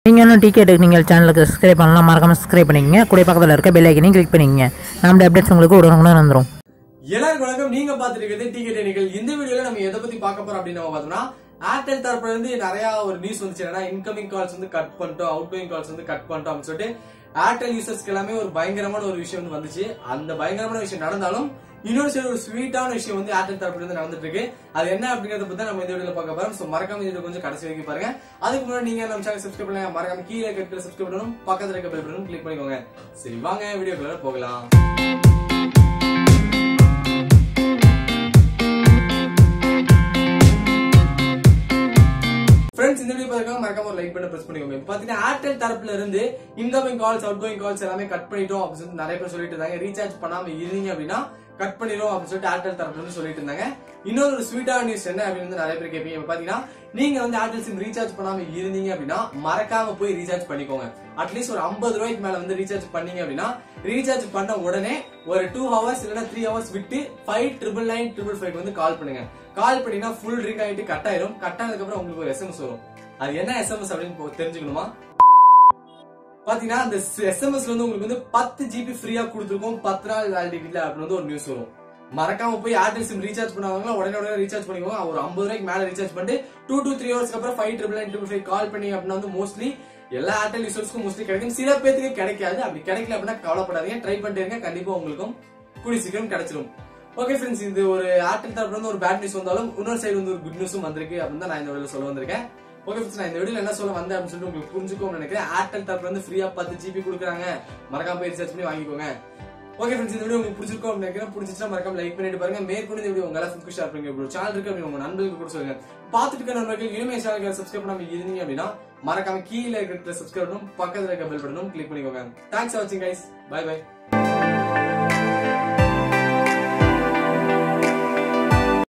நீங்கள் இன்னும் டிக்கெட் நீங்கள் சேனலுக்கு சப்ஸ்கிரைப் பண்ணலாம் மறக்காம சப்ஸ்கிரைப் பண்ணிக்கங்க கூட பக்கத்தில் இருக்க பெல் ஐக்கனையும் கிளிக் பண்ணிக்கங்க நம்மளோட அப்டேட்ஸ் உங்களுக்கு உடனுக்குடன் வந்துடும் எல்லாருக்கும் வணக்கம் நீங்க பாத்துட்டு இருக்கிறது டிக்கெட் எண்ணிகள் இந்த வீடியோல நம்ம எதை பத்தி பார்க்க போறோம் அப்படின்னு நம்ம பார்த்தோம்னா ஏர்டெல் தரப்புல இருந்து நிறைய ஒரு நியூஸ் வந்துச்சு என்னன்னா இன்கமிங் கால்ஸ் வந்து கட் பண்ணிட்டோம் அவுட் கோயிங் கால்ஸ் வந்து கட் பண்ணிட்டோம் அப்படின்னு சொல்லிட்டு ஏர்டெல் யூசர்ஸ்க்கு எல்லாமே ஒரு பயங்கரமான ஒரு விஷயம் வந்து வந்துச்சு அந்த பயங்கரமான விஷயம் நடந்தாலும் இன்னொரு சைடு ஒரு ஸ்வீட்டான விஷயம் வந்து ஏர்டெல் தரப்புல இருந்து நடந்துட்டு இருக்கு அது என்ன அப்படிங்கறத பத்தி நம்ம இந்த வீடியோல பார்க்க போறோம் சோ மறக்காம இந்த வீடியோ கொஞ்சம் கடைசி வரைக்கும் பாருங்க அதுக்கு முன்னாடி நீங்க நம்ம சேனல் சப்ஸ்கிரைப் பண்ணுங்க மறக்காம கீழே இருக்கிற சப்ஸ்கிரைப் பண்ணணும் பக்கத்துல இருக்க பெல் பட்டனும் கிளிக் பண்ணிக்கோங்க சரி வாங்க வீடியோக்குள்ள போகலாம் ஃப்ரெண்ட்ஸ் இந்த வீடியோ பார்க்க மறக்காம ஒரு லைக் பண்ண பிரஸ் பண்ணிக்கோங்க இப்ப பாத்தீங்கன்னா ஏர்டெல் தரப்புல இருந்து incoming calls outgoing calls எல்லாமே கட் பண்ணிட்டோம் அப்படின்னு சொல்லிட்டு நிறைய பேர் சொல்லிட்டு இருந்தாங்க ரீசார்ஜ் பண்ணாம இருந்தீங்க அப்படின்னா கட் பண்ணிடும் அப்படின்னு சொல்லிட்டு ஏர்டெல் தரப்புல இருந்து சொல்லிட்டு இருந்தாங்க இன்னொரு ஒரு ஸ்வீட்டான நியூஸ் என்ன அப்படின்னு வந்து நிறைய பேர் கேட்பீங்க இப்ப பாத்தீங்கன்னா நீங்க வந்து ஏர்டெல் சிம் ரீசார்ஜ் பண்ணாம இருந்தீங்க அப்படின்னா மறக்காம போய் ரீசார்ஜ் பண்ணிக்கோங்க அட்லீஸ்ட் ஒரு ஐம்பது ரூபாய்க்கு மேல வந்து ரீசார்ஜ் பண்ணீங்க அப்படின்னா ரீசார்ஜ் பண்ண உடனே ஒரு டூ ஹவர்ஸ் இல்லைன்னா த்ரீ ஹவர்ஸ் விட்டு five triple nine triple five வந்து கால் பண்ணுங்க கால் பண்ணீங்கன்னா ஃபுல் ரிங் ஆயிட்டு கட் ஆயிரும் கட் ஆனதுக்கு அப்புறம் உங்களுக்கு ஒரு எஸ்எம்எஸ் வரும் அது என்ன எஸ்எம்எஸ் அப்படின்னு போ- தெரிஞ்சுக்கணுமா பாத்தீங்கன்னா அந்த எஸ்எம்எஸ்ல வந்து உங்களுக்கு வந்து பத்து ஜிபி ஃப்ரீயா கொடுத்துருக்கோம் பத்து நாள் வேலிடிட்டில அப்படின்னு வந்து ஒரு நியூஸ் வரும் மறக்காம போய் ஏர்டெல் சிம் ரீசார்ஜ் பண்ணாங்களா உடனே உடனே ரீசார்ஜ் பண்ணிக்கோங்க ஒரு ஐம்பது ரூபாய்க்கு மேல ரீசார்ஜ் பண்ணிட்டு டூ டூ த்ரீ ஹவர்ஸ்க்கு அப்புறம் five triple nine triple five call பண்ணி அப்படின்னா வந்து மோஸ்ட்லி எல்லா ஏர்டெல் யூசர்ஸ்க்கும் மோஸ்ட்லி கிடைக்கும் சில பேருக்கு கிடைக்காது அப்படி கிடைக்கல அப்படின்னா கவலைப்படாதீங்க ட்ரை பண்ணிட்டு இருங்க கண்டிப்பா உங்களுக்கும் கூடிய சீக்கிரம் கிடைச்சிடும் ஓகே ஃப்ரெண்ட்ஸ் இது ஒரு ஏர்டெல் தரப்புல இருந்து ஒரு பேட் நியூஸ் வந்தாலும் இன்னொரு சைடு வந்து ஒரு குட் நியூஸும் வந்திருக்கு அப்படின்னு தான் நான் இந்த வீடியோ சொல்ல வந்திருக்கேன் ஓகே ஃப்ரெண்ட்ஸ் நான் இந்த வீடியோ என்ன சொல்ல வந்தேன் அப்படின்னு சொல்லிட்டு உங்களுக்கு புரிஞ்சுக்கோன்னு நினைக்கிறேன் ஏர்டெல் தரப்புல இருந்து ஃப்ரீயா பத்து ஜிபி கொடுக்குறாங்க மறக்காம போய் ரிசர்ச் பண்ணி வாங்கிக்கோங்க ஓகே ஃப்ரெண்ட்ஸ் இந்த வீடியோ உங்களுக்கு பிடிச்சிருக்கோம் அப்படின்னு நினைக்கிறேன் பிடிச்சிச்சா மறக்காம லைக் பண்ணிட்டு பாருங்க மேற்கொண்டு இந்த வீடியோ உங்க எல்லாத்துக்கும் ஷேர் பண்ணுங்க இப்போ சேனல் இருக்கு அப்படின்னு உங்க நண்பர்களுக்கு கூட சொல்லுங்க பார்த்துட்டு இருக்க நண்பர்கள் இனிமே சேனலுக்கு சப்ஸ்கிரைப் பண்ணாம இருந்தீங்க அப்படின்னா மறக்காம கீழே இருக்கிற சப்ஸ்கிரைப் பண்ணணும் பக்கத்துல இருக்க பெல் பட்டனும் கிளிக் பண்ணிக்கோங்க தேங்க்ஸ் ஃபார் வாட்சிங் கைஸ் பை பை